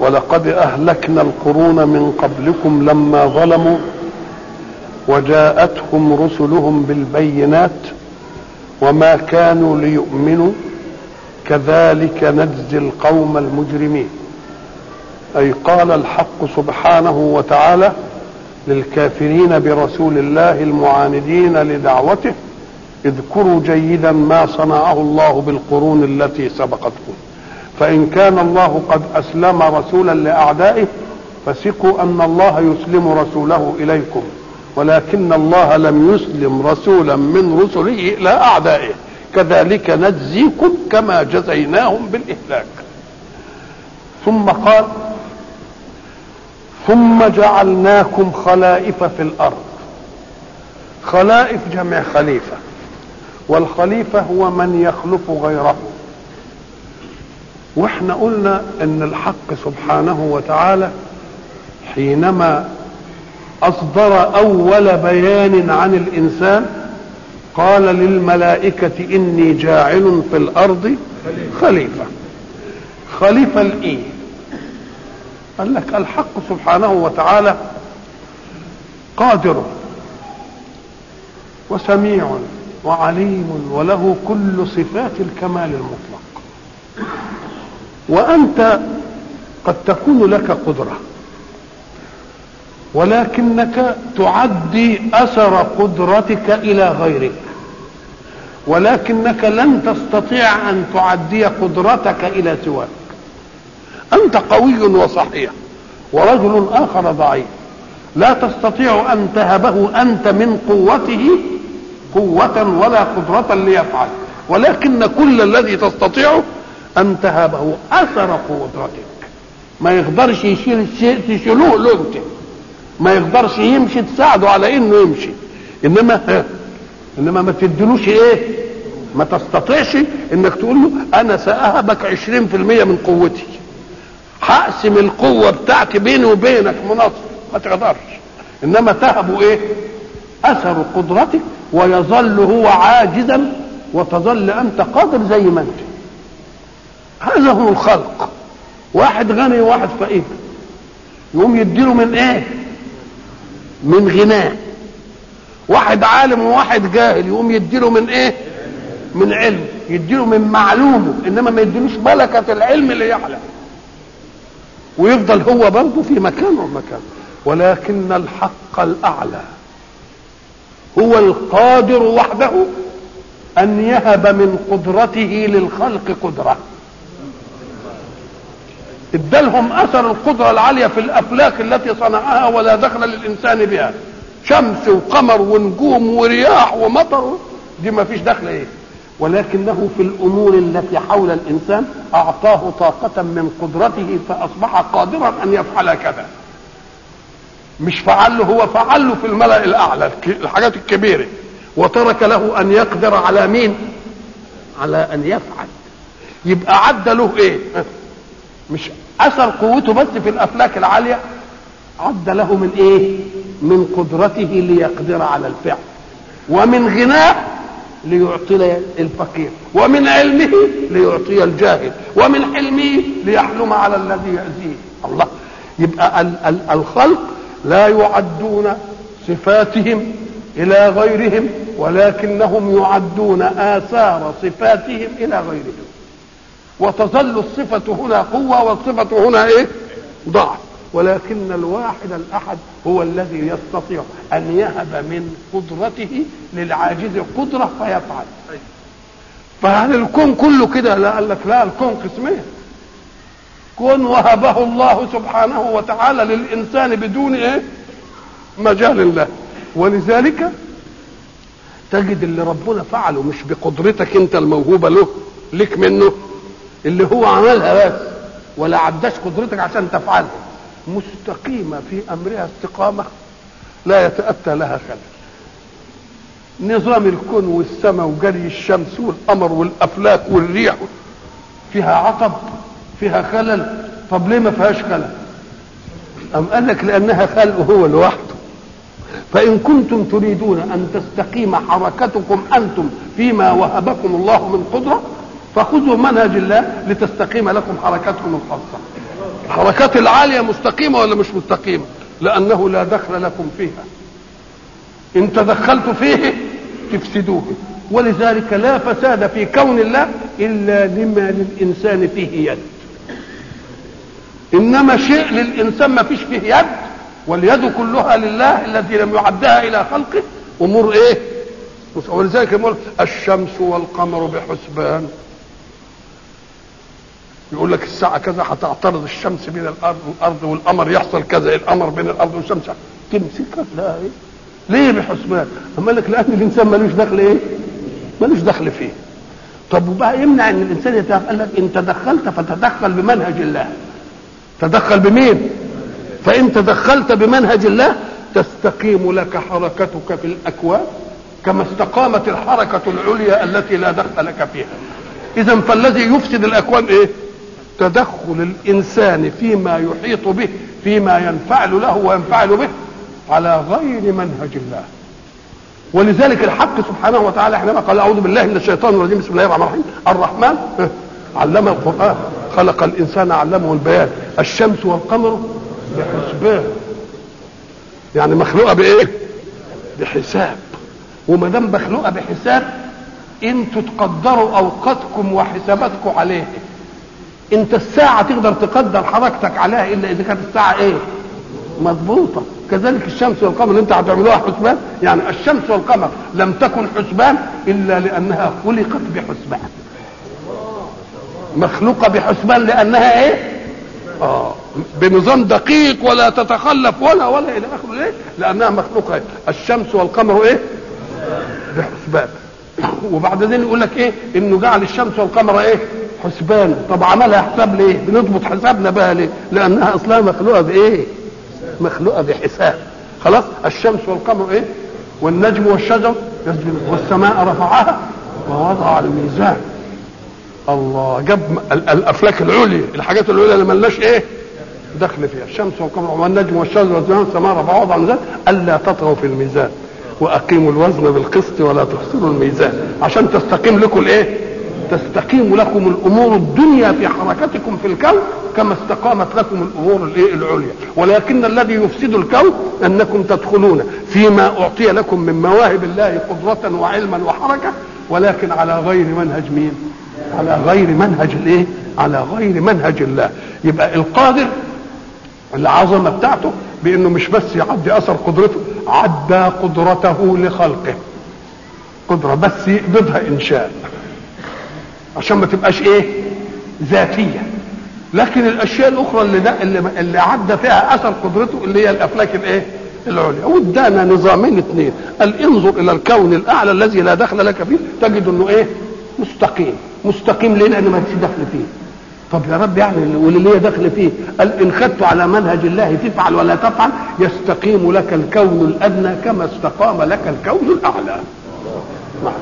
ولقد اهلكنا القرون من قبلكم لما ظلموا وجاءتهم رسلهم بالبينات وما كانوا ليؤمنوا كذلك نجزي القوم المجرمين اي قال الحق سبحانه وتعالى للكافرين برسول الله المعاندين لدعوته اذكروا جيدا ما صنعه الله بالقرون التي سبقتكم فإن كان الله قد أسلم رسولا لأعدائه فثقوا أن الله يسلم رسوله إليكم ولكن الله لم يسلم رسولا من رسله إلى أعدائه كذلك نجزيكم كما جزيناهم بالإهلاك ثم قال ثم جعلناكم خلائف في الأرض خلائف جمع خليفة والخليفة هو من يخلف غيره واحنا قلنا ان الحق سبحانه وتعالى حينما اصدر اول بيان عن الانسان قال للملائكه اني جاعل في الارض خليفه خليفه الايه قال لك الحق سبحانه وتعالى قادر وسميع وعليم وله كل صفات الكمال المطلق وانت قد تكون لك قدره ولكنك تعدي اثر قدرتك الى غيرك ولكنك لن تستطيع ان تعدي قدرتك الى سواك انت قوي وصحيح ورجل اخر ضعيف لا تستطيع ان تهبه انت من قوته قوه ولا قدره ليفعل ولكن كل الذي تستطيعه ان تهبه اثر قدرتك ما يقدرش يشيل الشيء تشيلوه له انت ما يقدرش يمشي تساعده على انه يمشي انما ها انما ما تدلوش ايه ما تستطيعش انك تقول له انا ساهبك 20% من قوتي هقسم القوه بتاعتي بيني وبينك مناصف ما تقدرش انما تهبه ايه اثر قدرتك ويظل هو عاجزا وتظل انت قادر زي ما انت هذا هو الخلق واحد غني وواحد فقير يقوم يديله من ايه من غناه واحد عالم وواحد جاهل يقوم يديله من ايه من علم يديله من معلومه انما ما يديلوش ملكة العلم اللي يعلم ويفضل هو برضه في مكانه مكان ولكن الحق الاعلى هو القادر وحده ان يهب من قدرته للخلق قدره ادالهم اثر القدره العاليه في الافلاك التي صنعها ولا دخل للانسان بها شمس وقمر ونجوم ورياح ومطر دي ما فيش دخل ايه ولكنه في الامور التي حول الانسان اعطاه طاقه من قدرته فاصبح قادرا ان يفعل كذا مش فعل له هو فعل له في الملا الاعلى الحاجات الكبيره وترك له ان يقدر على مين على ان يفعل يبقى عدى له ايه مش اثر قوته بس في الافلاك العاليه عد له من ايه من قدرته ليقدر على الفعل ومن غناه ليعطي الفقير ومن علمه ليعطي الجاهل ومن حلمه ليحلم على الذي يأذيه الله يبقى ال ال الخلق لا يعدون صفاتهم الى غيرهم ولكنهم يعدون اثار صفاتهم الى غيرهم وتظل الصفة هنا قوة والصفة هنا ايه ضعف ولكن الواحد الأحد هو الذي يستطيع أن يهب من قدرته للعاجز قدرة فيفعل فهل الكون كله كده لا قال لك لا الكون قسمين كون وهبه الله سبحانه وتعالى للإنسان بدون ايه مجال له ولذلك تجد اللي ربنا فعله مش بقدرتك انت الموهوبة له لك منه اللي هو عملها بس ولا عداش قدرتك عشان تفعلها مستقيمة في أمرها استقامة لا يتأتى لها خلل نظام الكون والسماء وجري الشمس والقمر والأفلاك والريح فيها عطب فيها خلل طب ليه ما فيهاش خلل أم قال لك لأنها خلق هو لوحده فإن كنتم تريدون أن تستقيم حركتكم أنتم فيما وهبكم الله من قدرة فخذوا منهج الله لتستقيم لكم حركتكم الخاصة الحركات العاليه مستقيمه ولا مش مستقيمه لانه لا دخل لكم فيها ان تدخلتم فيه تفسدوه ولذلك لا فساد في كون الله الا لما للانسان فيه يد انما شيء للانسان ما فيش فيه يد واليد كلها لله الذي لم يعدها الى خلقه امور ايه ولذلك يقول الشمس والقمر بحسبان يقول لك الساعة كذا هتعترض الشمس بين الأرض والأرض والقمر يحصل كذا القمر بين الأرض والشمس تمسكها لا إيه؟ ليه بحسبان؟ أما لك لأن الإنسان ملوش دخل إيه؟ ملوش دخل فيه. طب وبقى يمنع إن الإنسان يتدخل قال لك إن تدخلت فتدخل بمنهج الله. تدخل بمين؟ فإن تدخلت بمنهج الله تستقيم لك حركتك في الأكوان كما استقامت الحركة العليا التي لا دخل لك فيها. إذا فالذي يفسد الأكوان إيه؟ تدخل الانسان فيما يحيط به فيما ينفعل له وينفعل به على غير منهج الله ولذلك الحق سبحانه وتعالى حينما قال اعوذ بالله من الشيطان الرجيم بسم الله الرحمن الرحيم الرحمن علم القران خلق الانسان علمه البيان الشمس والقمر بحسبان يعني مخلوقه بايه بحساب وما دام مخلوقه بحساب انتوا تقدروا اوقاتكم وحساباتكم عليه انت الساعة تقدر تقدر حركتك عليها الا اذا كانت الساعة ايه مضبوطة كذلك الشمس والقمر اللي انت هتعملوها حسبان يعني الشمس والقمر لم تكن حسبان الا لانها خلقت بحسبان مخلوقة بحسبان لانها ايه اه بنظام دقيق ولا تتخلف ولا ولا الى اخره ليه لانها مخلوقة إيه؟ الشمس والقمر ايه بحسبان وبعد ذلك يقول لك ايه انه جعل الشمس والقمر ايه حسبان طب عملها حساب ليه بنضبط حسابنا بقى ليه لانها اصلها مخلوقه بايه مخلوقه بحساب خلاص الشمس والقمر ايه والنجم والشجر يسجد والسماء رفعها ووضع الميزان الله جاب الافلاك العليا الحاجات العليا اللي ملناش ايه دخل فيها الشمس والقمر والنجم والشجر والسماء رفعها ووضع الميزان الا تطغوا في الميزان واقيموا الوزن بالقسط ولا تخسروا الميزان عشان تستقيم لكم الايه تستقيم لكم الامور الدنيا في حركتكم في الكون كما استقامت لكم الامور الايه العليا ولكن الذي يفسد الكون انكم تدخلون فيما اعطي لكم من مواهب الله قدره وعلما وحركه ولكن على غير منهج مين على غير منهج الايه على غير منهج الله يبقى القادر العظمه بتاعته بانه مش بس يعدي اثر قدرته عدى قدرته لخلقه قدره بس يقبضها انشاء عشان ما تبقاش ايه ذاتيه لكن الاشياء الاخرى اللي ده اللي, اللي عدى فيها اثر قدرته اللي هي الافلاك الايه العليا وادانا نظامين اثنين قال انظر الى الكون الاعلى الذي لا دخل لك فيه تجد انه ايه مستقيم مستقيم ليه لان ما فيش دخل فيه طب يا رب يعني واللي ليه دخل فيه قال ان خدت على منهج الله تفعل ولا تفعل يستقيم لك الكون الادنى كما استقام لك الكون الاعلى نعم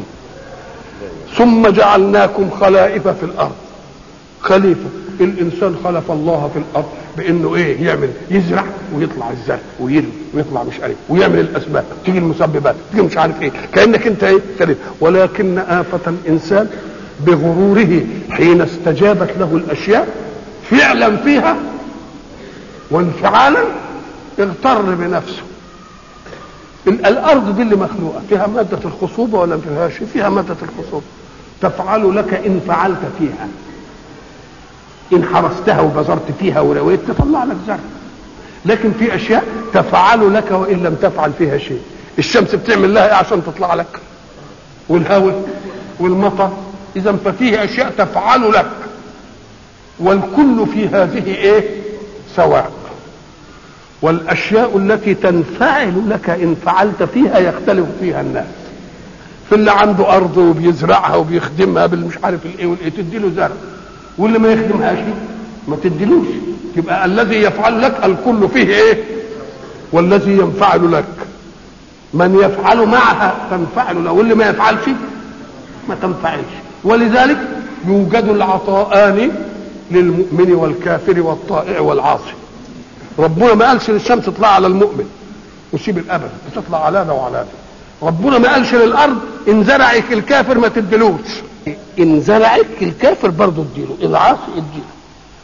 ثم جعلناكم خلائف في الارض خليفه الانسان خلف الله في الارض بانه ايه يعمل يزرع ويطلع الزرع ويرمي ويطلع مش عارف ويعمل الاسباب تيجي المسببات تيجي مش عارف ايه كانك انت ايه خليفه ولكن افه الانسان بغروره حين استجابت له الاشياء فعلا فيها وانفعالا اغتر بنفسه الارض دي اللي مخلوقه فيها ماده الخصوبه ولا ما فيهاش فيها ماده الخصوبه تفعل لك ان فعلت فيها ان حرستها وبذرت فيها ورويت تطلع لك زرع لكن في اشياء تفعل لك وان لم تفعل فيها شيء الشمس بتعمل لها ايه عشان تطلع لك والهواء والمطر اذا ففيه اشياء تفعل لك والكل في هذه ايه سواء والاشياء التي تنفعل لك ان فعلت فيها يختلف فيها الناس في اللي عنده ارض وبيزرعها وبيخدمها بالمش عارف الايه والايه تدي له زرع واللي ما يخدمهاش ما تديلوش يبقى الذي يفعل لك الكل فيه ايه والذي ينفعل لك من يفعل معها تنفعل له واللي ما يفعلش ما تنفعلش ولذلك يوجد العطاءان للمؤمن والكافر والطائع والعاصي ربنا ما قالش للشمس اطلع على المؤمن وسيب الابد بتطلع على ده وعلى ده ربنا ما قالش للارض ان زرعك الكافر ما تدلوش ان زرعك الكافر برضه اديله العاصي اديله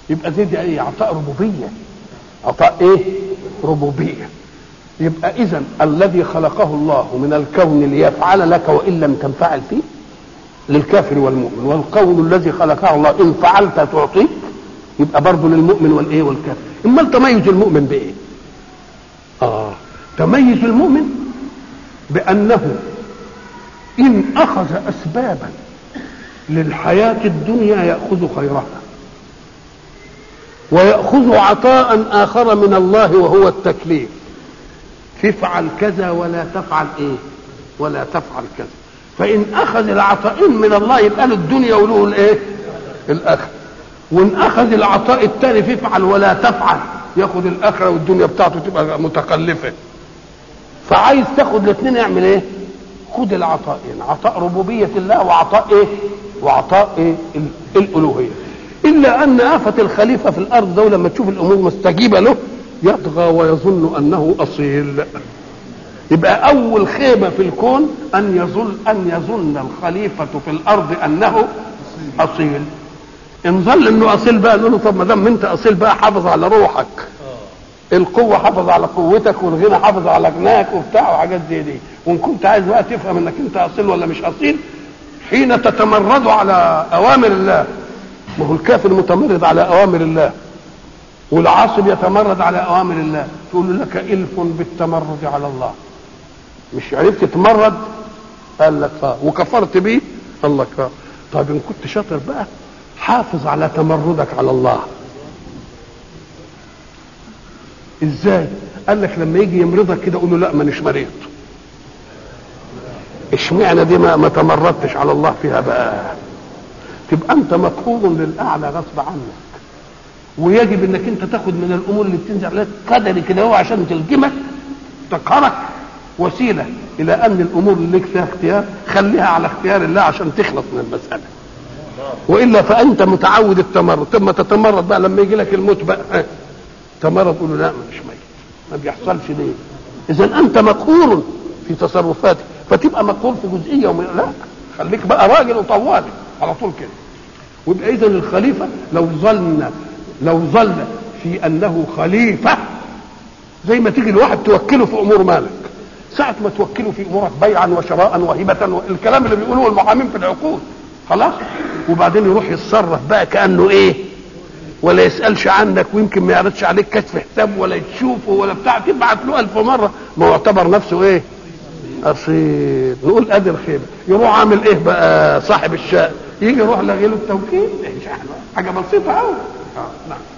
يبقى دي, دي ايه عطاء ربوبيه عطاء ايه ربوبيه يبقى اذا الذي خلقه الله من الكون ليفعل لك وان لم تنفعل فيه للكافر والمؤمن والقول الذي خلقه الله ان فعلت تعطيك يبقى برضه للمؤمن والايه والكافر امال تميز المؤمن بايه اه تميز المؤمن بانه ان اخذ اسبابا للحياه الدنيا ياخذ خيرها وياخذ عطاء اخر من الله وهو التكليف تفعل كذا ولا تفعل ايه ولا تفعل كذا فان اخذ العطاء من الله يبقى له الدنيا وله الايه الاخره وان اخذ العطاء الثاني فافعل ولا تفعل ياخذ الاخره والدنيا بتاعته تبقى متخلفه فعايز تاخد الاثنين يعمل ايه خد العطاءين عطاء ربوبيه الله وعطاء ايه وعطاء ايه الالوهيه الا ان افه الخليفه في الارض ده لما تشوف الامور مستجيبه له يطغى ويظن انه اصيل يبقى اول خيبه في الكون ان يظن ان يظن الخليفه في الارض انه اصيل ان ظل انه اصيل بقى نقول له طب ما دام انت اصيل بقى حافظ على روحك القوة حافظ على قوتك والغنى حافظ على غناك وبتاع وحاجات زي دي وان كنت عايز بقى تفهم انك انت اصيل ولا مش اصيل حين تتمرد على اوامر الله ما هو الكافر متمرد على اوامر الله والعاصب يتمرد على اوامر الله تقول لك الف بالتمرد على الله مش عرفت تتمرد قال لك اه وكفرت بيه قال لك اه طيب ان كنت شاطر بقى حافظ على تمردك على الله ازاي قال لك لما يجي يمرضك كده قول له لا مانيش مريض اشمعنى دي ما, ما تمردتش على الله فيها بقى تبقى انت مقهور للاعلى غصب عنك ويجب انك انت تاخد من الامور اللي بتنزل عليك قدري كده هو عشان تلجمك تقهرك وسيله الى ان الامور اللي لك فيها اختيار خليها على اختيار الله عشان تخلص من المساله والا فانت متعود التمرد ثم تتمرد بقى لما يجي لك الموت بقى تمرد تقول له لا مش ميت ما بيحصلش ليه اذا انت مقهور في تصرفاتك فتبقى مقهور في جزئيه ومن لا خليك بقى راجل وطوالي على طول كده ويبقى اذا الخليفه لو ظلنا لو ظل في انه خليفه زي ما تيجي الواحد توكله في امور مالك ساعة ما توكله في امورك بيعا وشراء وهبة الكلام اللي بيقولوه المحامين في العقود خلاص وبعدين يروح يتصرف بقى كانه ايه ولا يسالش عنك ويمكن ما يعرضش عليك كشف حساب ولا تشوفه ولا بتاع تبعت له ألف مره ما هو يعتبر نفسه ايه اصيل نقول ادي الخيبه يروح عامل ايه بقى صاحب الشقه يجي يروح لغي له التوكيل حاجه بسيطه قوي آه نعم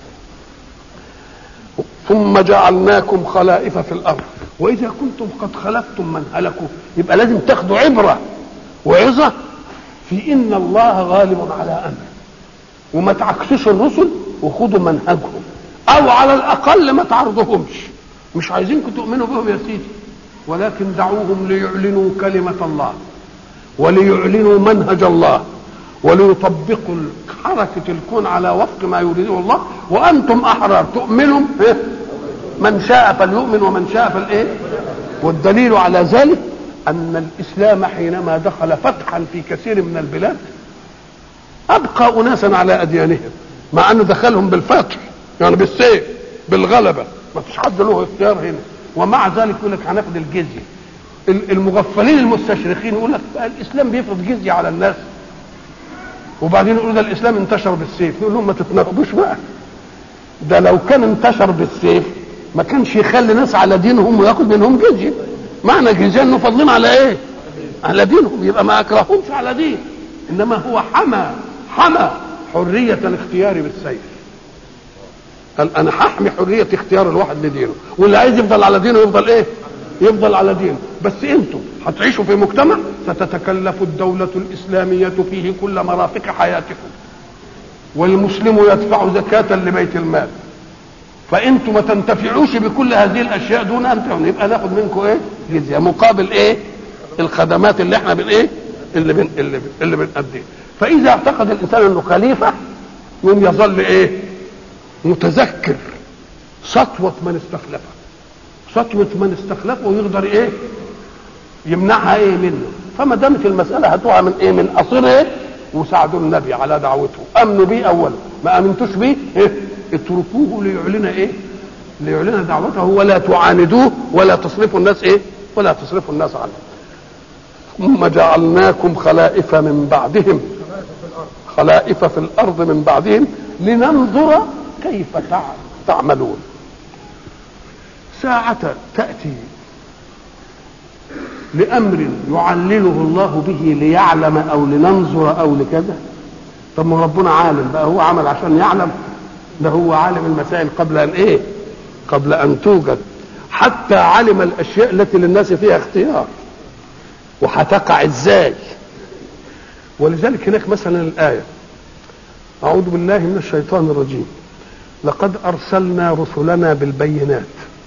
ثم جعلناكم خلائف في الارض واذا كنتم قد خلفتم من هلكوا يبقى لازم تاخدوا عبره وعظه في ان الله غالب على امره وما تعكسوش الرسل وخدوا منهجهم او على الاقل ما تعرضهمش مش عايزينكم تؤمنوا بهم يا سيدي ولكن دعوهم ليعلنوا كلمة الله وليعلنوا منهج الله وليطبقوا حركة الكون على وفق ما يريده الله وأنتم أحرار تؤمنوا من شاء فليؤمن ومن شاء فالايه والدليل على ذلك أن الإسلام حينما دخل فتحا في كثير من البلاد أبقى أناسا على أديانهم مع أنه دخلهم بالفتح يعني بالسيف بالغلبة ما فيش حد له اختيار هنا ومع ذلك يقول لك هناخد الجزيه المغفلين المستشرقين يقول لك الاسلام بيفرض جزيه على الناس وبعدين يقولوا ده الاسلام انتشر بالسيف نقول لهم ما تتناقضوش بقى ده لو كان انتشر بالسيف ما كانش يخلي ناس على دينهم وياخد منهم جزيه معنى الجزيه انه فاضلين على ايه على دينهم يبقى ما اكرههمش على دين انما هو حمى حمى حريه الاختيار بالسيف قال انا هحمي حريه اختيار الواحد لدينه واللي عايز يفضل على دينه يفضل ايه يفضل على دينه بس انتم هتعيشوا في مجتمع ستتكلف الدولة الإسلامية فيه كل مرافق حياتكم والمسلم يدفع زكاة لبيت المال فانتم ما تنتفعوش بكل هذه الاشياء دون ان يبقى ناخد منكم ايه جزيه مقابل ايه الخدمات اللي احنا بن ايه اللي بن اللي, بن اللي بنأديها فاذا اعتقد الانسان انه خليفه يوم يظل ايه متذكر سطوة من استخلفه سطوة من استخلفه ويقدر ايه يمنعها ايه منه فما دامت المسألة هتقع من ايه من قصير ايه وساعدوا النبي على دعوته امنوا بيه اولا ما امنتوش بيه إيه؟ اتركوه ليعلن ايه ليعلن دعوته ولا تعاندوه ولا تصرفوا الناس ايه ولا تصرفوا الناس عنه ثم جعلناكم خلائف من بعدهم خلائف في الارض من بعدهم لننظر كيف تعملون ساعة تأتي لأمر يعلله الله به ليعلم أو لننظر أو لكذا طب ما ربنا عالم بقى هو عمل عشان يعلم ده هو عالم المسائل قبل أن إيه قبل أن توجد حتى علم الأشياء التي للناس فيها اختيار وهتقع ازاي ولذلك هناك مثلا الآية أعوذ بالله من الشيطان الرجيم لقد أرسلنا رسلنا بالبينات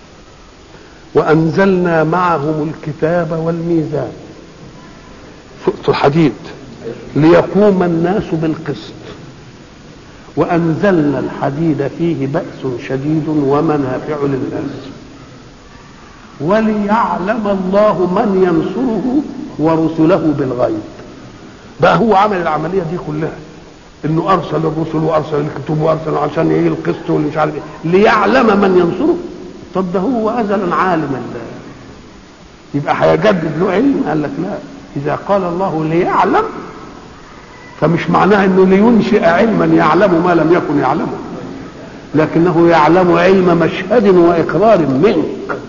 وأنزلنا معهم الكتاب والميزان سورة الحديد ليقوم الناس بالقسط وأنزلنا الحديد فيه بأس شديد ومنافع للناس وليعلم الله من ينصره ورسله بالغيب بقى هو عمل العملية دي كلها انه ارسل الرسل وارسل الكتب وارسل عشان ايه القسط واللي مش عارف ايه ليعلم من ينصره طب ده هو ازلا عالما يبقى هيجدد له علم قال لك لا اذا قال الله ليعلم فمش معناه انه لينشئ علما يعلم ما لم يكن يعلمه لكنه يعلم علم مشهد واقرار منك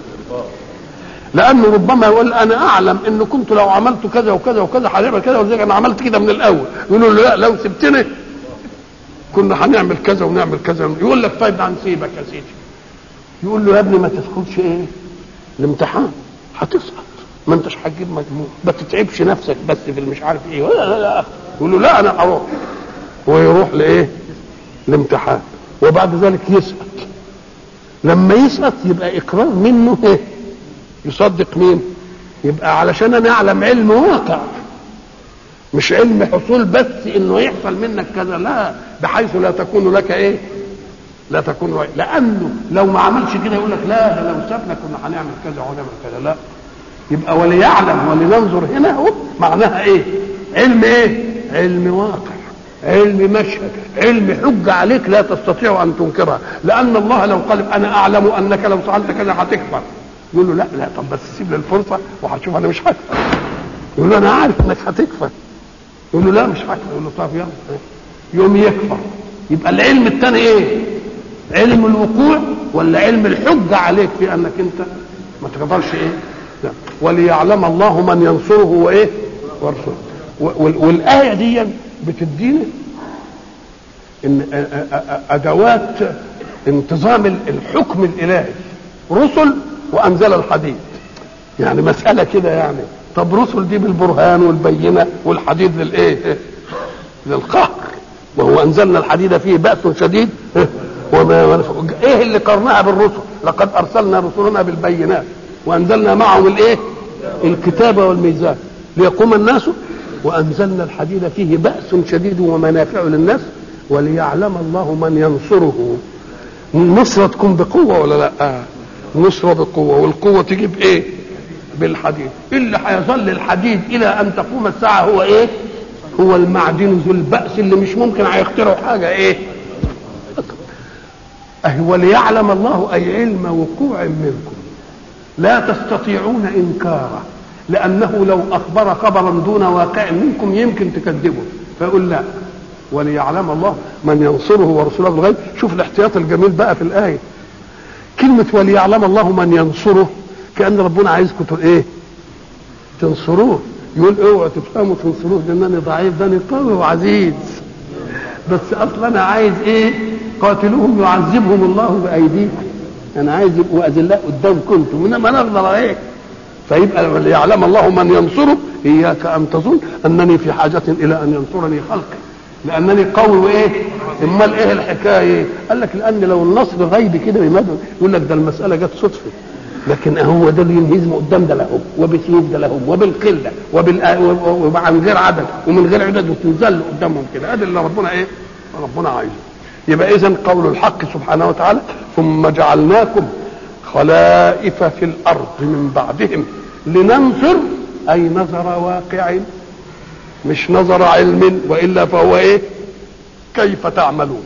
لانه ربما يقول انا اعلم ان كنت لو عملت كذا وكذا وكذا هنعمل كذا ولذلك انا عملت كده من الاول يقولوا له لا لو سبتني كنا هنعمل كذا ونعمل كذا يقول لك طيب هنسيبك يا سيدي يقول له يا ابني ما تدخلش ايه الامتحان هتسقط ما انتش هتجيب مجموع ما تتعبش نفسك بس في المش عارف ايه لا لا لا يقول له لا انا اروح ويروح لايه الامتحان وبعد ذلك يسقط لما يسقط يبقى اقرار منه ايه يصدق مين يبقى علشان انا اعلم علم واقع مش علم حصول بس انه يحصل منك كذا لا بحيث لا تكون لك ايه لا تكون لانه لو ما عملش كده يقول لك لا ده لو سابنا كنا هنعمل كذا ونعمل كذا لا يبقى وليعلم ولننظر هنا اهو معناها ايه علم ايه علم واقع علم مشهد علم حجة عليك لا تستطيع أن تنكرها لأن الله لو قال أنا أعلم أنك لو فعلت كذا هتكفر يقول له لا لا طب بس سيب لي الفرصة وهتشوف أنا مش هكفر يقول له أنا عارف إنك هتكفر يقول له لا مش هكفر يقول له طب يلا يوم يكفر يبقى العلم الثاني إيه؟ علم الوقوع ولا علم الحجة عليك في أنك أنت ما تقدرش إيه؟ لا. وليعلم الله من ينصره وإيه؟ ورسوله والآية دي بتدينا ان ادوات انتظام الحكم الالهي رسل وانزل الحديد يعني مساله كده يعني طب رسل دي بالبرهان والبينه والحديد للايه للقهر وهو انزلنا الحديد فيه باس شديد وما ايه اللي قرنها بالرسل لقد ارسلنا رسلنا بالبينات وانزلنا معهم الايه الكتاب والميزان ليقوم الناس وانزلنا الحديد فيه باس شديد ومنافع للناس وليعلم الله من ينصره النصرة تكون بقوة ولا لا نصرة بقوة والقوة تجي بإيه بالحديد اللي هيظل الحديد إلى أن تقوم الساعة هو إيه هو المعدن ذو البأس اللي مش ممكن هيخترعوا حاجة إيه أهي وليعلم الله أي علم وقوع منكم لا تستطيعون إنكاره لأنه لو أخبر خبرا دون واقع منكم يمكن تكذبه فيقول لا وليعلم الله من ينصره ورسوله بالغيب شوف الاحتياط الجميل بقى في الآية كلمة وليعلم الله من ينصره كأن ربنا عايزكم ايه تنصروه يقول اوعوا تفهموا تنصروه لانني ضعيف ده قوي وعزيز بس اصلا انا عايز ايه قاتلوهم يعذبهم الله بايديكم انا عايز يبقوا اذلاء قدامكم انتم انما انا اقدر ايه فيبقى ليعلم الله من ينصره اياك ان تظن انني في حاجه الى ان ينصرني خلقي لانني قوي وايه امال ايه الحكايه قال لك لان لو النصر غيبي كده بمدى يقول لك ده المساله جت صدفه لكن هو ده اللي ينهزم قدام ده لهم وبسيوف ده لهم وبالقله وبال وعن غير عدد ومن غير عدد وتنزل قدامهم كده هذا اللي ربنا ايه ربنا عايزه يبقى اذا قول الحق سبحانه وتعالى ثم جعلناكم خلائف في الارض من بعدهم لننظر اي نظر واقع مش نظر علم والا فهو ايه كيف تعملون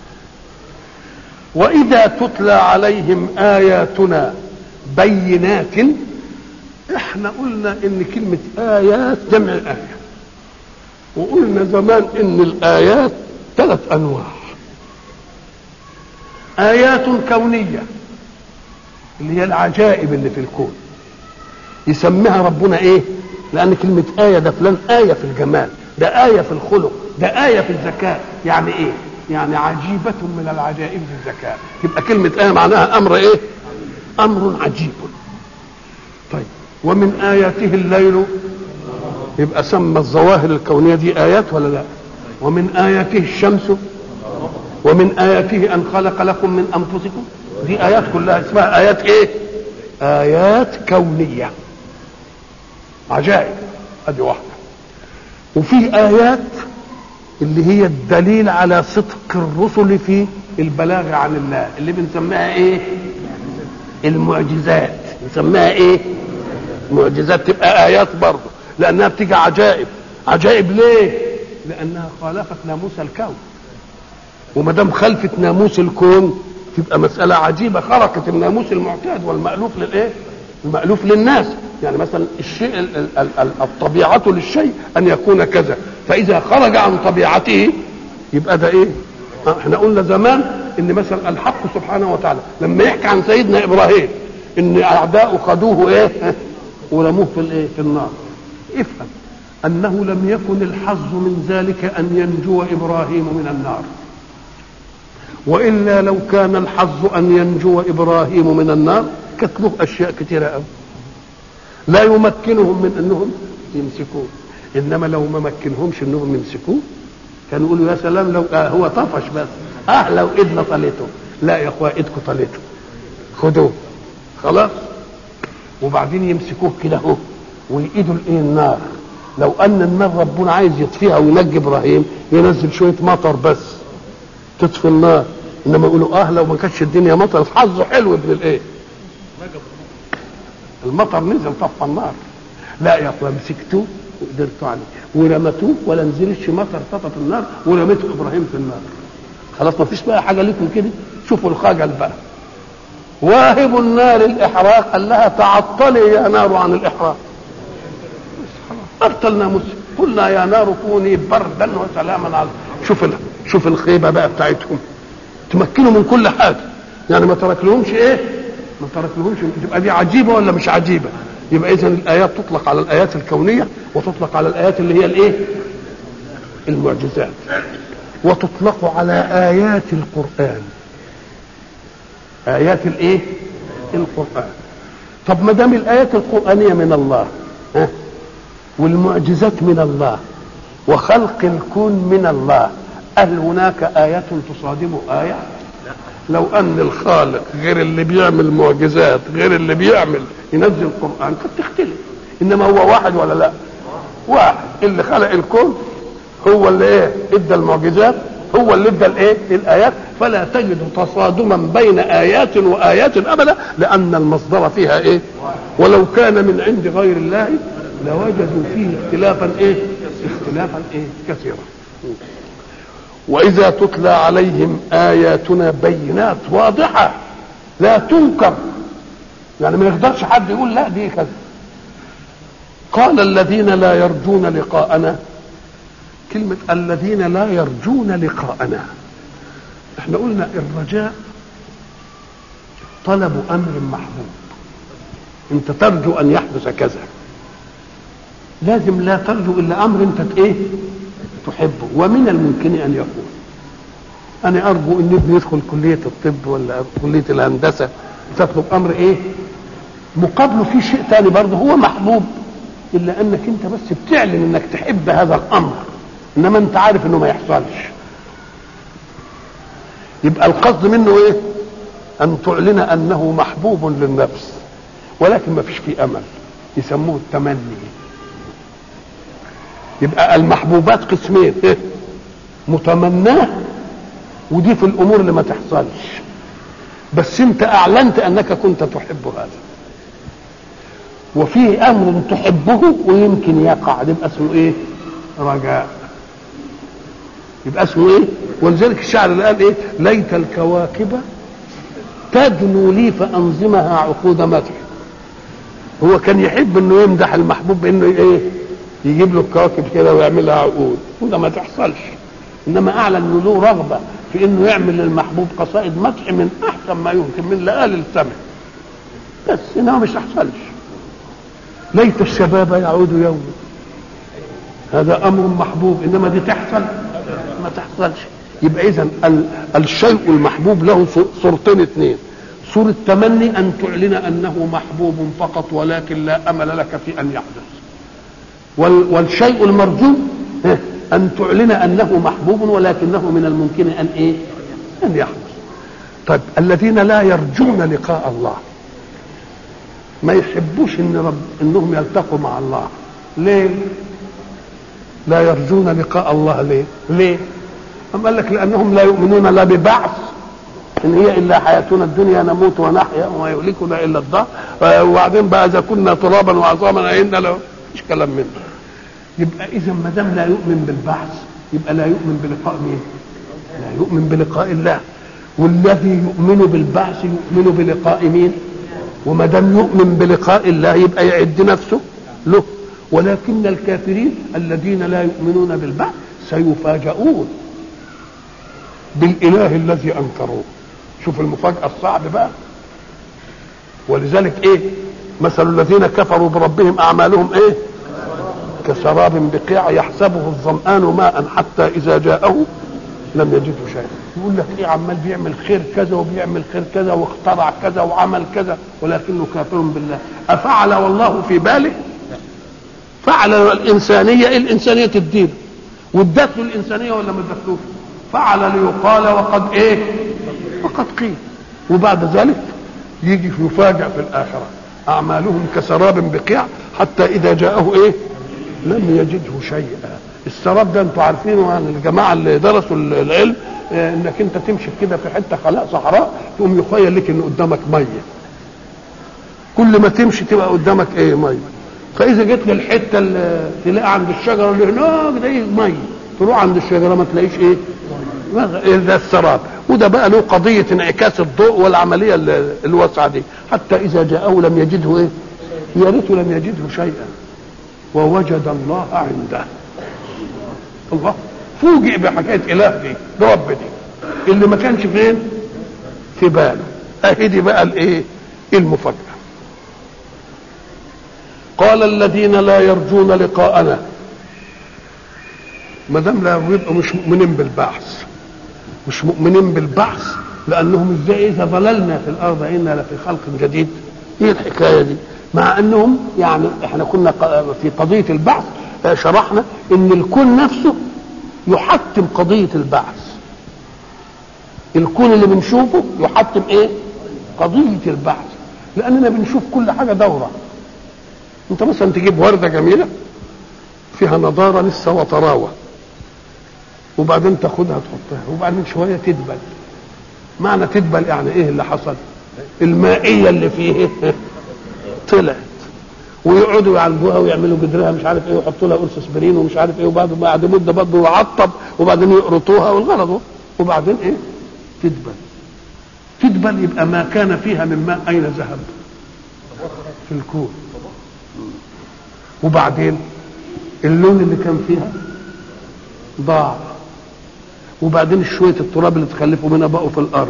واذا تتلى عليهم اياتنا بينات احنا قلنا ان كلمه ايات جمع ايه وقلنا زمان ان الايات ثلاث انواع ايات كونيه اللي هي العجائب اللي في الكون يسميها ربنا ايه لان كلمه ايه ده فلان ايه في الجمال ده ايه في الخلق ده ايه في الذكاء يعني ايه يعني عجيبة من العجائب في الذكاء يبقى كلمة آية معناها أمر إيه؟ أمر عجيب طيب ومن آياته الليل يبقى سمى الظواهر الكونية دي آيات ولا لا؟ ومن آياته الشمس ومن آياته أن خلق لكم من أنفسكم دي آيات كلها اسمها آيات إيه؟ آيات كونية عجائب ادي واحده وفي ايات اللي هي الدليل على صدق الرسل في البلاغ عن الله اللي بنسميها ايه المعجزات نسميها ايه معجزات تبقى ايات برضه لانها بتيجي عجائب عجائب ليه لانها خالفت ناموس الكون وما دام خلفت ناموس الكون تبقى مساله عجيبه خرقت الناموس المعتاد والمالوف للايه المألوف للناس يعني مثلا الشيء ال- ال- ال- الطبيعة للشيء أن يكون كذا فإذا خرج عن طبيعته يبقى ده إيه؟ آه، احنا قلنا زمان ان مثلا الحق سبحانه وتعالى لما يحكي عن سيدنا ابراهيم ان اعداؤه خدوه ايه ورموه في الايه في النار افهم انه لم يكن الحظ من ذلك ان ينجو ابراهيم من النار والا لو كان الحظ ان ينجو ابراهيم من النار كانت له اشياء كثيره قوي لا يمكنهم من انهم يمسكوه انما لو ما مكنهمش انهم يمسكوه كانوا يقولوا يا سلام لو آه هو طفش بس اه لو ايدنا طليته لا يا اخويا ايدكم طليته خدوه خلاص وبعدين يمسكوه كده اهو ويقيدوا الايه النار لو ان النار ربنا عايز يطفيها وينجي ابراهيم ينزل شويه مطر بس تطفي النار انما يقولوا اه لو ما كانتش الدنيا مطر حظه حلو ابن الايه المطر نزل طفى النار لا يا اخويا مسكتوه وقدرتوا عليه ورمتوه ولا نزلش مطر طفت النار ورميته ابراهيم في النار خلاص ما فيش بقى حاجه لكم كده شوفوا الخجل بقى واهب النار الاحراق قال لها تعطلي يا نار عن الاحراق ابطلنا مسلم قلنا يا نار كوني بردا وسلاما على شوف ال... شوف الخيبه بقى بتاعتهم تمكنوا من كل حاجه يعني ما ترك لهمش ايه ما ترك لهمش تبقى دي عجيبه ولا مش عجيبه يبقى اذا الايات تطلق على الايات الكونيه وتطلق على الايات اللي هي الايه المعجزات وتطلق على ايات القران ايات الايه القران طب ما دام الايات القرانيه من الله ها والمعجزات من الله وخلق الكون من الله هل هناك آية تصادم آية؟ لو أن الخالق غير اللي بيعمل معجزات غير اللي بيعمل ينزل القرآن قد تختلف إنما هو واحد ولا لا؟ واحد اللي خلق الكون هو اللي إيه؟ إدى المعجزات هو اللي ادى الايه الايات فلا تجد تصادما بين ايات وايات ابدا لان المصدر فيها ايه ولو كان من عند غير الله لوجدوا فيه اختلافا ايه اختلافا ايه كثيرا واذا تتلى عليهم اياتنا بينات واضحه لا تنكر يعني ما يقدرش حد يقول لا دي كذا قال الذين لا يرجون لقاءنا كلمة الذين لا يرجون لقاءنا احنا قلنا الرجاء طلب امر محبوب انت ترجو ان يحدث كذا لازم لا ترجو الا امر انت ايه تحبه ومن الممكن ان يكون انا ارجو ان ابني يدخل كليه الطب ولا كليه الهندسه تطلب امر ايه مقابله في شيء ثاني برضه هو محبوب الا انك انت بس بتعلن انك تحب هذا الامر انما انت عارف انه ما يحصلش يبقى القصد منه ايه ان تعلن انه محبوب للنفس ولكن ما فيش فيه امل يسموه التمني يبقى المحبوبات قسمين إيه؟ متمناه ودي في الامور اللي ما تحصلش بس انت اعلنت انك كنت تحب هذا وفيه امر تحبه ويمكن يقع يبقى اسمه ايه رجاء يبقى اسمه ايه ولذلك الشاعر اللي قال ايه ليت الكواكب تدنو لي فانظمها عقود مدح هو كان يحب انه يمدح المحبوب بانه ايه يجيب له الكواكب كده ويعملها عقود وده ما تحصلش انما اعلن انه له رغبه في انه يعمل للمحبوب قصائد مدح من احسن ما يمكن من لآل السمع بس انما مش تحصلش ليت الشباب يعود يوما هذا امر محبوب انما دي تحصل ما تحصلش يبقى اذا الشيء المحبوب له صورتين اثنين صورة تمني أن تعلن أنه محبوب فقط ولكن لا أمل لك في أن يحدث والشيء المرجو أن تعلن أنه محبوب ولكنه من الممكن أن إيه؟ أن يحدث طيب الذين لا يرجون لقاء الله ما يحبوش ان رب انهم يلتقوا مع الله ليه لا يرجون لقاء الله ليه ليه أم قال لك لانهم لا يؤمنون لا ببعث ان هي الا حياتنا الدنيا نموت ونحيا وما يهلكنا الا الدهر وبعدين بقى اذا كنا ترابا وعظاما أئنا له مش كلام منه يبقى اذا ما دام لا يؤمن بالبعث يبقى لا يؤمن بلقاء مين؟ لا يؤمن بلقاء الله والذي يؤمن بالبعث يؤمن بلقاء مين؟ وما دام يؤمن بلقاء الله يبقى يعد نفسه له ولكن الكافرين الذين لا يؤمنون بالبعث سيفاجؤون بالاله الذي انكروه شوف المفاجاه الصعب بقى ولذلك ايه مثل الذين كفروا بربهم اعمالهم ايه كسراب بقيع يحسبه الظمآن ماء حتى اذا جاءه لم يجده شيئا يقول لك ايه عمال بيعمل خير كذا وبيعمل خير كذا واخترع كذا وعمل كذا ولكنه كافر بالله افعل والله في باله فعل الانسانيه الانسانيه تدين وادت له الانسانيه ولا ما ادتلوش فعل ليقال وقد ايه وقد قيل وبعد ذلك يجي يفاجأ في الآخرة أعمالهم كسراب بقيع حتى إذا جاءه إيه لم يجده شيئا السراب ده انتوا عارفينه عن الجماعة اللي درسوا العلم اه انك انت تمشي كده في حتة خلاء صحراء تقوم يخيل لك ان قدامك مية كل ما تمشي تبقى قدامك ايه مية فاذا جيت للحتة اللي تلاقي عند الشجرة اللي هناك ده مية تروح عند الشجرة ما تلاقيش ايه ده السراب وده بقى له قضية انعكاس الضوء والعملية الواسعة دي حتى إذا جاءه لم يجده إيه؟ يا ريته لم يجده شيئا ووجد الله عنده الله فوجئ بحكاية إله دي برب دي اللي ما كانش فين في باله أهي دي بقى الإيه المفاجأة قال الذين لا يرجون لقاءنا ما دام لا يبقوا مش مؤمنين بالبعث مش مؤمنين بالبعث لانهم ازاي اذا ضللنا في الارض انا لفي خلق جديد ايه الحكايه دي مع انهم يعني احنا كنا في قضيه البعث شرحنا ان الكون نفسه يحتم قضيه البعث الكون اللي بنشوفه يحتم ايه قضيه البعث لاننا بنشوف كل حاجه دوره انت مثلا تجيب ورده جميله فيها نضاره لسه وطراوه وبعدين تاخدها تحطها وبعدين شويه تدبل معنى تدبل يعني ايه اللي حصل المائيه اللي فيه طلعت ويقعدوا يعالجوها ويعملوا جدرها مش عارف ايه ويحطوا لها قرص اسبرين ومش عارف ايه وبعد بعد مده برضه يعطب وبعدين يقرطوها والغرض وبعدين ايه تدبل تدبل يبقى ما كان فيها من ماء اين ذهب في الكون وبعدين اللون اللي كان فيها ضاع وبعدين شويه التراب اللي تخلفوا منها بقوا في الارض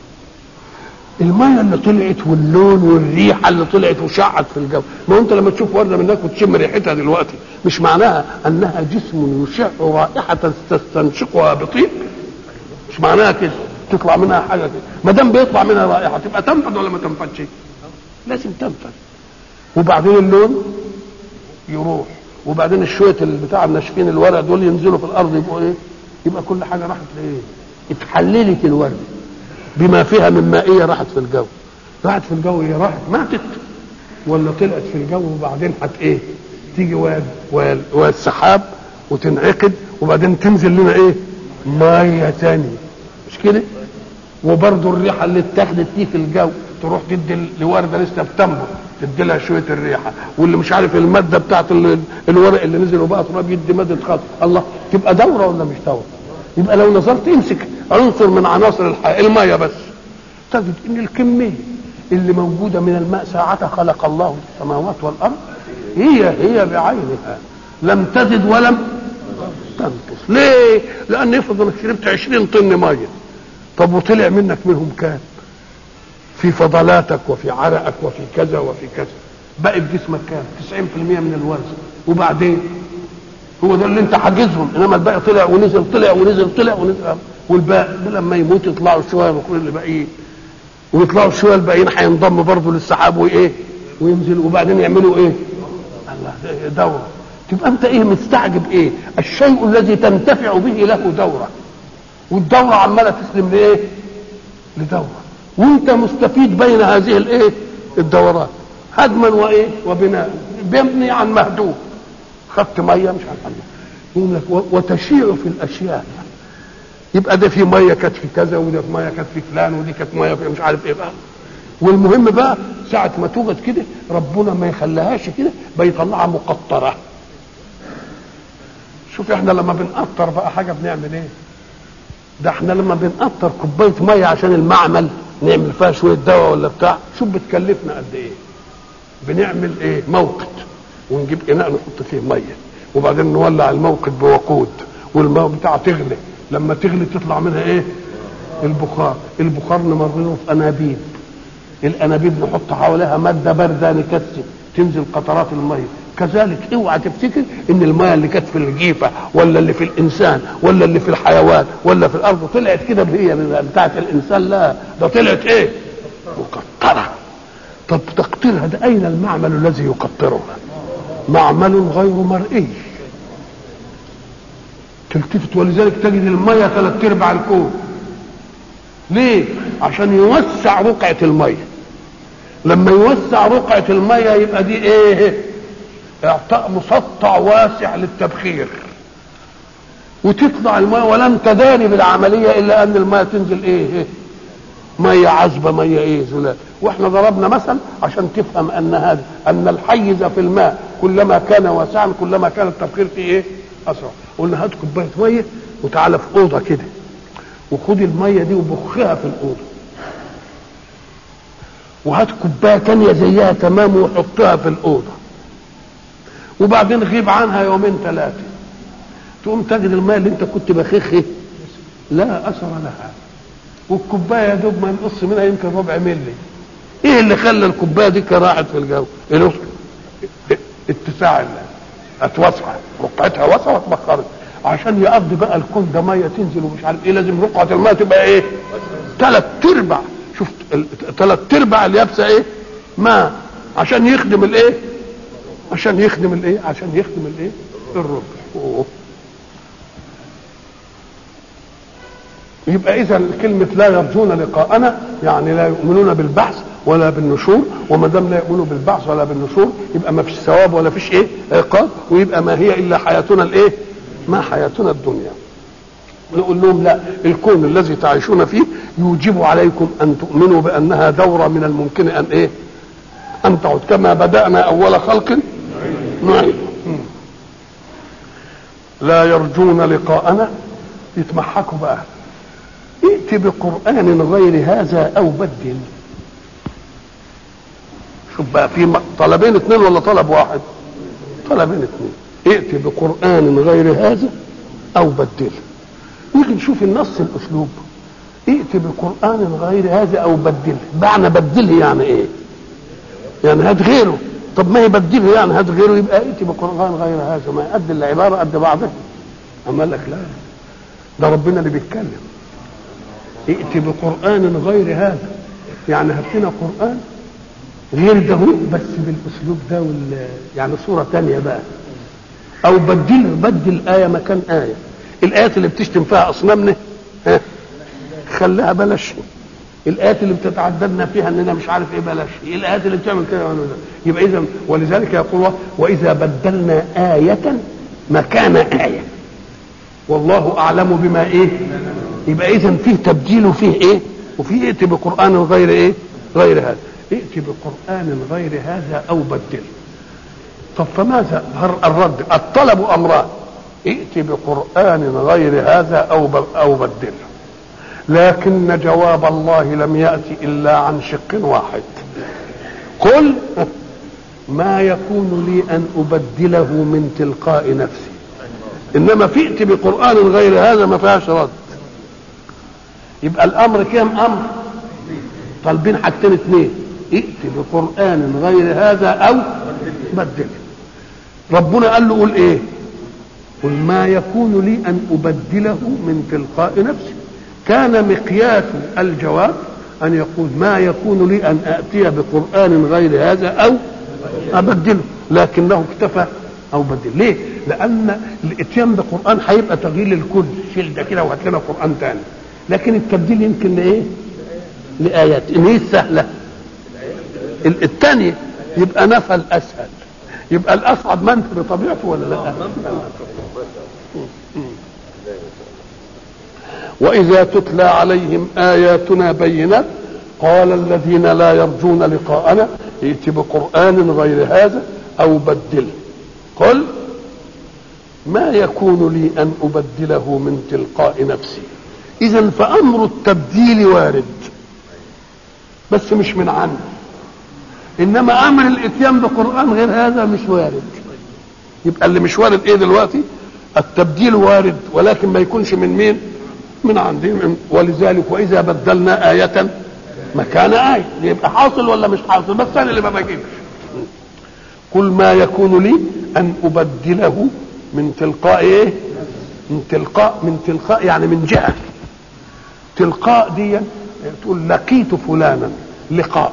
الميه اللي طلعت واللون والريحه اللي طلعت وشعت في الجو ما انت لما تشوف ورده من هناك وتشم ريحتها دلوقتي مش معناها انها جسم يشع رائحه تستنشقها بطيب مش معناها كده تطلع منها حاجه كده ما دام بيطلع منها رائحه تبقى تنفذ ولا ما تنفذش لازم تنفذ وبعدين اللون يروح وبعدين الشويه بتاع الناشفين الورق دول ينزلوا في الارض يبقوا ايه يبقى كل حاجه راحت لايه اتحللت الورده بما فيها من مائيه راحت في الجو راحت في الجو هي راحت ماتت ولا طلعت في الجو وبعدين هت ايه تيجي والسحاب وتنعقد وبعدين تنزل لنا ايه ميه تانية مش كده وبرضه الريحه اللي اتاخدت دي في الجو تروح تدي لورده لسه بتنبت تدي لها شويه الريحه واللي مش عارف الماده بتاعت ال- الورق اللي نزل وبقى تراب يدي ماده خط الله تبقى دوره ولا مش دوره يبقى لو نظرت امسك عنصر من عناصر الحياه الميه بس تجد ان الكميه اللي موجوده من الماء ساعة خلق الله السماوات والارض هي هي بعينها لم تزد ولم تنقص ليه؟ لان افرض انك شربت 20 طن ميه طب وطلع منك منهم كام؟ في فضلاتك وفي عرقك وفي كذا وفي كذا بقى في جسمك كام 90% من الوزن وبعدين هو ده اللي انت حاجزهم انما الباقي طلع ونزل طلع ونزل طلع ونزل والباقي ده لما يموت يطلعوا شويه وكل اللي باقيين ويطلعوا شويه الباقيين هينضموا برضه للسحاب وايه وينزل وبعدين يعملوا ايه الله ده دوره تبقى انت ايه مستعجب ايه الشيء الذي تنتفع به له دوره والدوره عماله تسلم لايه لدوره وانت مستفيد بين هذه الايه الدورات هدما وايه وبناء بيبني عن مهدوم خدت ميه مش عارف عنها يقول لك و- وتشيع في الاشياء يبقى ده في ميه كانت في كذا وده في ميه كانت في فلان ودي كانت ميه في مش عارف ايه بقى والمهم بقى ساعة ما توجد كده ربنا ما يخليهاش كده بيطلعها مقطرة شوف احنا لما بنقطر بقى حاجة بنعمل ايه ده احنا لما بنقطر كوباية مية عشان المعمل نعمل فيها شوية دواء ولا بتاع شوف بتكلفنا قد ايه بنعمل ايه موقد ونجيب اناء نحط فيه ميه وبعدين نولع الموقد بوقود والماء بتاعه تغلي لما تغلي تطلع منها ايه البخار البخار نمرره في انابيب الانابيب نحط حواليها ماده بارده نكثف تنزل قطرات الميه كذلك اوعى تفتكر ان الميه اللي كانت في الجيفه ولا اللي في الانسان ولا اللي في الحيوان ولا في الارض طلعت كده هي بتاعت الانسان لا ده طلعت ايه مقطره طب تقطيرها ده اين المعمل الذي يقطرها معمل غير مرئي تلتفت ولذلك تجد الميه ثلاث ارباع الكون ليه عشان يوسع رقعه الميه لما يوسع رقعه الميه يبقى دي ايه اعطاء مسطع واسع للتبخير وتطلع الميه ولم تداني بالعمليه الا ان الميه تنزل ايه ميه عذبه ميه ايه زلال واحنا ضربنا مثل عشان تفهم ان هذا ان الحيز في الماء كلما كان واسعا كلما كان التبخير فيه ايه اسرع قلنا هات كوبايه ميه وتعالى في اوضه كده وخد الميه دي وبخها في الاوضه وهات كوبايه تانية زيها تمام وحطها في الاوضه وبعدين غيب عنها يومين ثلاثه تقوم تجد الماء اللي انت كنت بخخه لا اثر لها والكوبايه يا دوب ما ينقص منها يمكن ربع ملي ايه اللي خلى الكوبايه دي راحت في الجو الوس- اتساع ال- اتوسع رقعتها وسعت بخرت عشان يقضي بقى الكون ده ميه تنزل ومش عارف ايه لازم رقعه الميه تبقى ايه ثلاث ارباع شفت ثلاث ارباع اليابسه ايه ماء عشان يخدم الايه عشان يخدم الايه عشان يخدم الايه الربع أوه. يبقى اذا كلمه لا يرجون لقاءنا يعني لا يؤمنون بالبعث ولا بالنشور وما دام لا يؤمنوا بالبعث ولا بالنشور يبقى ما فيش ثواب ولا فيش ايه عقاب ويبقى ما هي الا حياتنا الايه ما حياتنا الدنيا نقول لهم لا الكون الذي تعيشون فيه يوجب عليكم ان تؤمنوا بانها دوره من الممكن ان ايه ان تعود كما بدانا اول خلق نعيد لا يرجون لقاءنا يتمحكوا بقى ائت بقرآن غير هذا أو بدل شوف بقى في م- طلبين اثنين ولا طلب واحد طلبين اثنين ائت بقرآن غير هذا أو بدل نيجي نشوف النص الأسلوب ائت بقرآن غير هذا أو بدل معنى بدله يعني إيه يعني هات غيره طب ما يبدله يعني هات غيره يبقى ائت بقرآن غير هذا ما قد العبارة قد بعضها أما قال لك لا ده ربنا اللي بيتكلم ائت بقرآن غير هذا يعني هات لنا قرآن غير ده بس بالأسلوب ده وال يعني صورة تانية بقى أو بدل بدل آية مكان آية الآيات اللي بتشتم فيها أصنامنا ها خليها بلاش الآيات اللي بتتعددنا فيها إننا مش عارف إيه بلاش الآيات اللي بتعمل كده ولا ده. يبقى إذا ولذلك يقول الله وإذا بدلنا آية مكان آية والله أعلم بما إيه يبقى اذا فيه تبديل وفيه ايه وفيه ائت بقران غير ايه غير هذا ائت بقرآن غير هذا أو بدله طب فماذا الرد الطلب أمران ائت بقرآن غير هذا أو أو بدله لكن جواب الله لم يأتي إلا عن شق واحد قل ما يكون لي أن أبدله من تلقاء نفسي إنما فئت بقرآن غير هذا ما فيهاش رد يبقى الأمر كام أمر طالبين حاجتين اثنين ائت بقرآن غير هذا أو بدله ربنا قال له قول ايه قل ما يكون لي ان ابدله من تلقاء نفسي كان مقياس الجواب ان يقول ما يكون لي ان اتي بقران غير هذا او ابدله لكنه اكتفى او بدل ليه لان الاتيان بقران هيبقى تغيير للكل شيل ده كده وهات لنا قران تاني لكن التبديل يمكن لايه لايات ان هي السهله الثانيه يبقى نفى الاسهل يبقى الاصعب منفي بطبيعته ولا لا واذا تتلى عليهم اياتنا بينات قال الذين لا يرجون لقاءنا ائت بقران غير هذا او بدله قل ما يكون لي ان ابدله من تلقاء نفسي اذا فامر التبديل وارد بس مش من عندي انما امر الاتيان بقران غير هذا مش وارد يبقى اللي مش وارد ايه دلوقتي التبديل وارد ولكن ما يكونش من مين من عندي من ولذلك واذا بدلنا آية مكان آية يبقى حاصل ولا مش حاصل بس انا اللي ما بجيبش قل ما يكون لي ان ابدله من تلقاء ايه من تلقاء من تلقاء يعني من جهه تلقاء دي تقول لقيت فلانا لقاء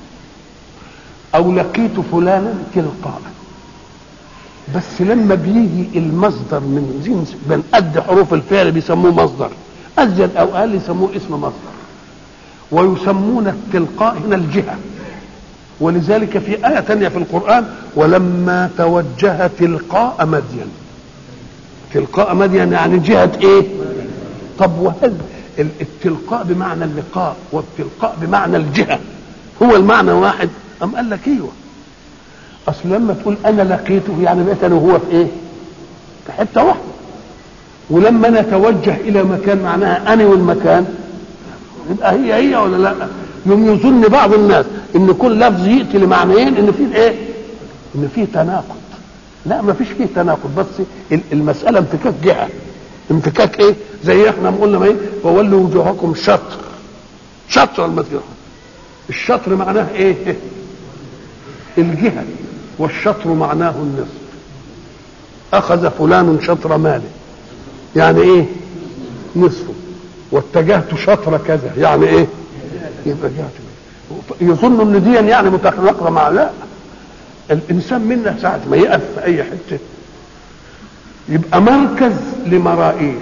او لقيت فلانا تلقاء بس لما بيجي المصدر من جنس من قد حروف الفعل بيسموه مصدر ازيد او اقل يسموه اسم مصدر ويسمون التلقاء هنا الجهه ولذلك في آية تانية في القرآن ولما توجه تلقاء مدين تلقاء مدين يعني جهة ايه طب وهل التلقاء بمعنى اللقاء والتلقاء بمعنى الجهة هو المعنى واحد أم قال لك ايوه اصل لما تقول انا لقيته يعني بقيت انا وهو في ايه في حته واحده ولما نتوجه الى مكان معناها انا والمكان يبقى هي هي ولا لا يوم يظن بعض الناس ان كل لفظ ياتي لمعنيين ان فيه ايه ان فيه تناقض لا ما فيش فيه تناقض بس المساله امتكاك جهه امتكاك ايه زي احنا ما قلنا ما ايه وولوا وجوهكم شطر شطر المسجد الشطر معناه ايه الجهه والشطر معناه النصف اخذ فلان شطر ماله يعني ايه نصفه واتجهت شطر كذا يعني ايه يبقى جهت يظن ان دي يعني متناقضه مع لا الانسان منا ساعه ما يقف في اي حته يبقى مركز لمرائيه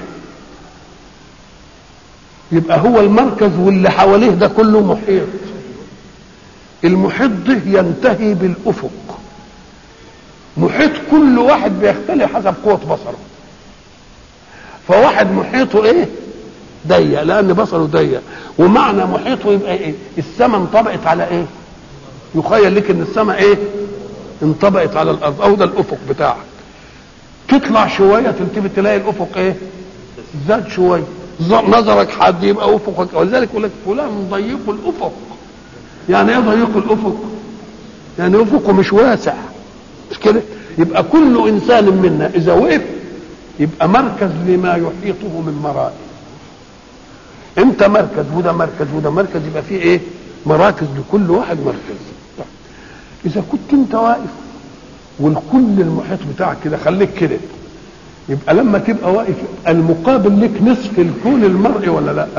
يبقى هو المركز واللي حواليه ده كله محيط المحيط ده ينتهي بالافق محيط كل واحد بيختلف حسب قوه بصره فواحد محيطه ايه ضيق لان بصره ضيق ومعنى محيطه يبقى ايه السماء انطبقت على ايه يخيل لك ان السماء ايه انطبقت على الارض او ده الافق بتاعك تطلع شويه تلتفت تلاقي الافق ايه زاد شويه نظرك حد يبقى افقك ولذلك يقول لك فلان ضيق الافق يعني ايه ضيق الافق يعني افقه مش واسع مش كده يبقى كل انسان منا اذا وقف يبقى مركز لما يحيطه من مرائي انت مركز وده مركز وده مركز يبقى فيه ايه مراكز لكل واحد مركز اذا كنت انت واقف والكل المحيط بتاعك كده خليك كده يبقى لما تبقى واقف المقابل لك نصف الكون المرئي ولا لا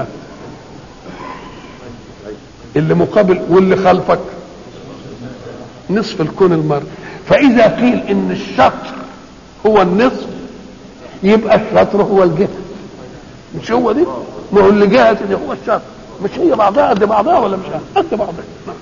اللي مقابل واللي خلفك نصف الكون المرئي فاذا قيل ان الشطر هو النصف يبقى الشطر هو الجهه مش هو دي ما هو اللي جهه دي هو الشطر مش هي بعضها قد بعضها ولا مش قد بعضها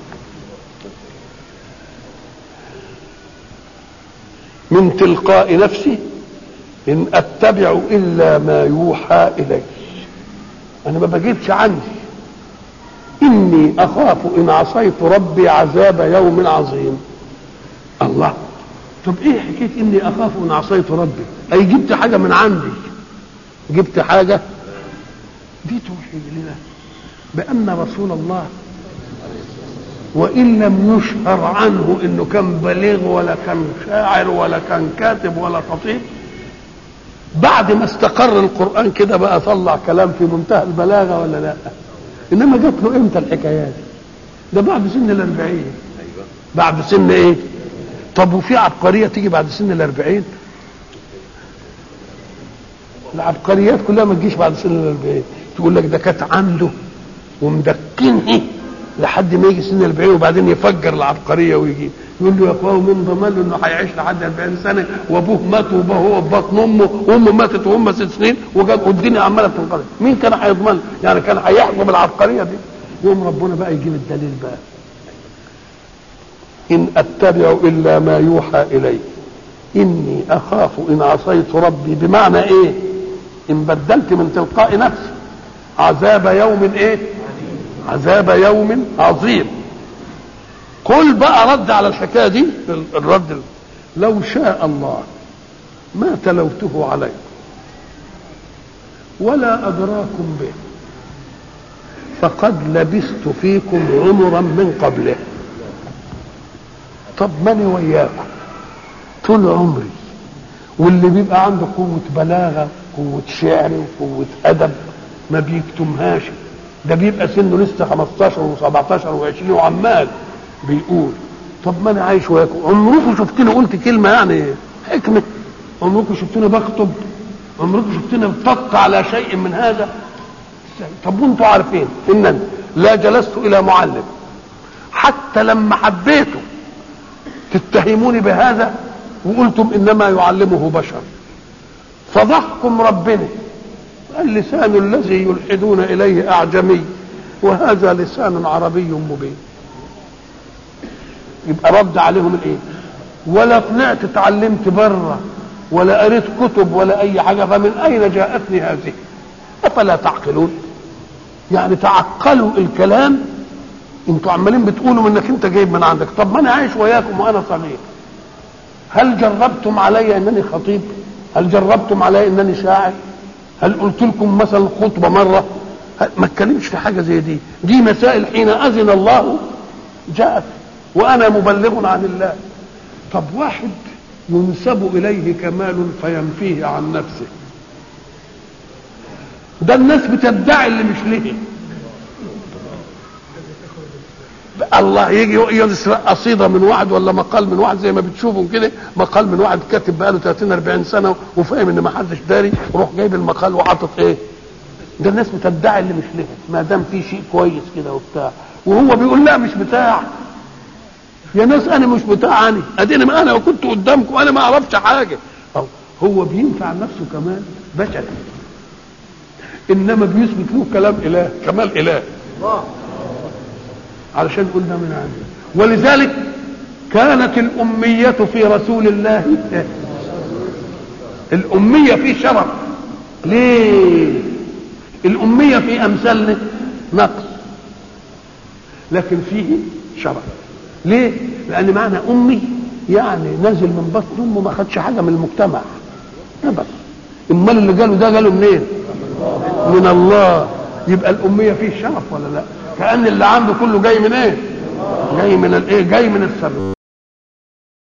من تلقاء نفسي ان اتبع الا ما يوحى الي انا ما بجيبش عندي اني اخاف ان عصيت ربي عذاب يوم عظيم الله طب ايه حكايه اني اخاف ان عصيت ربي اي جبت حاجه من عندي جبت حاجه دي توحي لنا بان رسول الله وان لم يشهر عنه انه كان بليغ ولا كان شاعر ولا كان كاتب ولا خطيب بعد ما استقر القران كده بقى طلع كلام في منتهى البلاغه ولا لا انما جات له امتى الحكايات ده بعد سن الاربعين بعد سن ايه طب وفي عبقريه تيجي بعد سن الاربعين العبقريات كلها ما تجيش بعد سن الاربعين تقول لك ده كانت عنده ومدكنه لحد ما يجي سن الاربعين وبعدين يفجر العبقريه ويجي يقول له يا اخويا مين ضمن له انه هيعيش لحد 40 سنه وابوه مات وابوه هو في بطن امه وامه ماتت وهم ست سنين وجاب والدنيا عماله تنقلب مين كان هيضمن يعني كان هيحكم العبقريه دي يوم ربنا بقى يجيب الدليل بقى ان اتبع الا ما يوحى الي اني اخاف ان عصيت ربي بمعنى ايه ان بدلت من تلقاء نفسي عذاب يوم ايه عذاب يوم عظيم قل بقى رد على الحكايه دي الرد لو شاء الله ما تلوته عليكم ولا ادراكم به فقد لبثت فيكم عمرا من قبله طب ماني وياكم طول عمري واللي بيبقى عنده قوة بلاغة قوة شعر وقوة أدب ما بيكتمهاش ده بيبقى سنه لسه 15 و17 و20 وعمال بيقول طب ما انا عايش وياكم عمركم شفتني قلت كلمه يعني حكمه عمركم شفتني بخطب عمركم شفتني بطق على شيء من هذا طب وانتوا عارفين انني لا جلست الى معلم حتى لما حبيتوا تتهموني بهذا وقلتم انما يعلمه بشر فضحكم ربنا اللسان الذي يلحدون اليه اعجمي وهذا لسان عربي مبين يبقى رد عليهم الايه ولا طلعت اتعلمت بره ولا قريت كتب ولا اي حاجه فمن اين جاءتني هذه افلا تعقلون يعني تعقلوا الكلام انتوا عمالين بتقولوا انك انت جايب من عندك طب ما انا عايش وياكم وانا صغير هل جربتم علي انني خطيب هل جربتم علي انني شاعر هل قلت لكم مثلا خطبه مره ما اتكلمش في حاجه زي دي دي مسائل حين اذن الله جاءت وانا مبلغ عن الله طب واحد ينسب اليه كمال فينفيه عن نفسه ده الناس بتدعي اللي مش ليه الله يجي يسرق قصيده من واحد ولا مقال من واحد زي ما بتشوفوا كده مقال من واحد كاتب بقاله 30 40 سنه وفاهم ان ما حدش داري وروح جايب المقال وحاطط ايه ده الناس بتدعي اللي مش لها ما دام في شيء كويس كده وبتاع وهو بيقول لا مش بتاع يا ناس انا مش بتاع انا اديني ما انا وكنت قدامكم انا ما اعرفش حاجه هو بينفع نفسه كمان بشر انما بيثبت له كلام اله كمال اله علشان قلنا من عنده ولذلك كانت الأمية في رسول الله الأمية في شرف ليه الأمية في أمثالنا نقص لكن فيه شرف ليه لأن معنى أمي يعني نزل من بطن أمه ما خدش حاجة من المجتمع بس امال اللي قاله ده قاله منين من الله يبقى الأمية فيه شرف ولا لا كأن اللي عنده كله جاي من ايه جاي من الايه جاي من السبب